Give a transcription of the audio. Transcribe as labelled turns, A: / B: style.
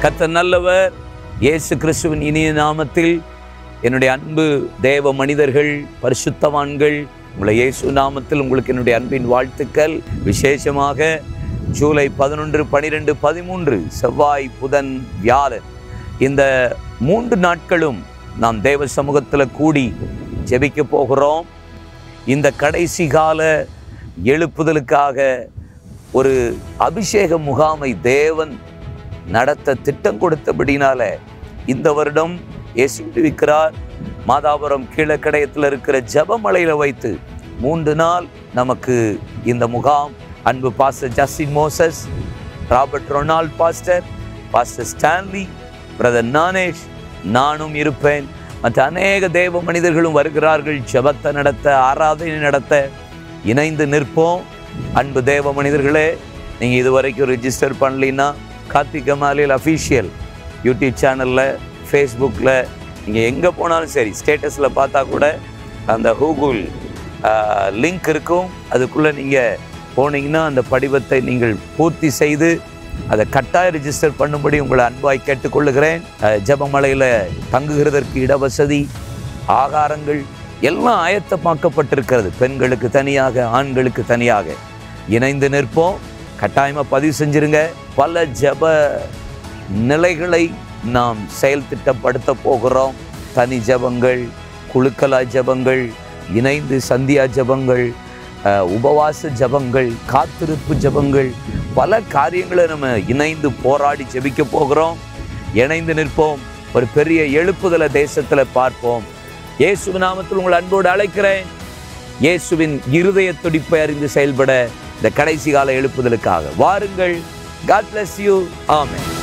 A: கர்த்தர் நல்லவர் இயேசு கிறிஸ்துவின் இனிய நாமத்தில் என்னுடைய அன்பு தேவ மனிதர்கள் பரிசுத்தவான்கள் உங்களை இயேசு நாமத்தில் உங்களுக்கு என்னுடைய அன்பின் வாழ்த்துக்கள் விசேஷமாக ஜூலை பதினொன்று பனிரெண்டு பதிமூன்று செவ்வாய் புதன் வியாழன் இந்த மூன்று நாட்களும் நாம் தேவ சமூகத்தில் கூடி ஜெபிக்க போகிறோம் இந்த கடைசி கால எழுப்புதலுக்காக ஒரு அபிஷேக முகாமை தேவன் நடத்த திட்டம் கொடுத்தபடினால இந்த வருடம் இயேசு விடுவிக்கிறார் மாதாபுரம் கீழக்கடையத்தில் இருக்கிற ஜெபமலையில வைத்து மூன்று நாள் நமக்கு இந்த முகாம் அன்பு pastor Justin Moses Robert Ronald pastor pastor Stanley brother Nanesh நானும் இருப்பேன் மற்ற அநேக தேவ மனிதர்களும் வருகிறார்கள் ஜெபத்தை நடத்த ஆராதனை நடத்த இணைந்து நிற்போம் அன்பு தேவ மனிதர்களே நீங்கள் இதுவரைக்கும் ரிஜிஸ்டர் பண்ணலின்னா கார்த்திக் கமாலியல் அஃபீஷியல் யூடியூப் சேனலில் ஃபேஸ்புக்கில் நீங்கள் எங்கே போனாலும் சரி ஸ்டேட்டஸில் பார்த்தா கூட அந்த கூகுள் லிங்க் இருக்கும் அதுக்குள்ளே நீங்கள் போனீங்கன்னா அந்த படிவத்தை நீங்கள் பூர்த்தி செய்து அதை கட்டாய ரிஜிஸ்டர் பண்ணும்படி உங்களை அன்பாய் கேட்டுக்கொள்ளுகிறேன் அஹ், ஜெபமலையில் தங்குகிறதற்கு இடவசதி ஆகாரங்கள் எல்லாம் ஆயத்தமாக்கப்பட்டிருக்கிறது பெண்களுக்கு தனியாக ஆண்களுக்கு தனியாக இணைந்து நிற்போம் கட்டாயமாக பதிவு செஞ்சிருங்க பல ஜெப நிலைகளை நாம் செயல் திட்டப்படுத்த போகிறோம் தனி ஜெபங்கள் குழுக்கலா ஜெபங்கள் இணைந்து சந்தியா ஜெபங்கள் அஹ், உபவாச ஜெபங்கள் காத்திருப்பு ஜெபங்கள் பல காரியங்களை நம்ம இணைந்து போராடி ஜெபிக்க போகிறோம் இணைந்து நிற்போம் ஒரு பெரிய எழுப்புதலை தேசத்தில் பார்ப்போம் இயேசுவின் நாமத்தில் உங்களை அன்போடு அழைக்கிறேன் இயேசுவின் இருதய துடிப்பை அறிந்து செயல்பட இந்த கடைசி கால எழுப்புதலுக்காக வாருங்கள் காட் bless யூ ஆமென்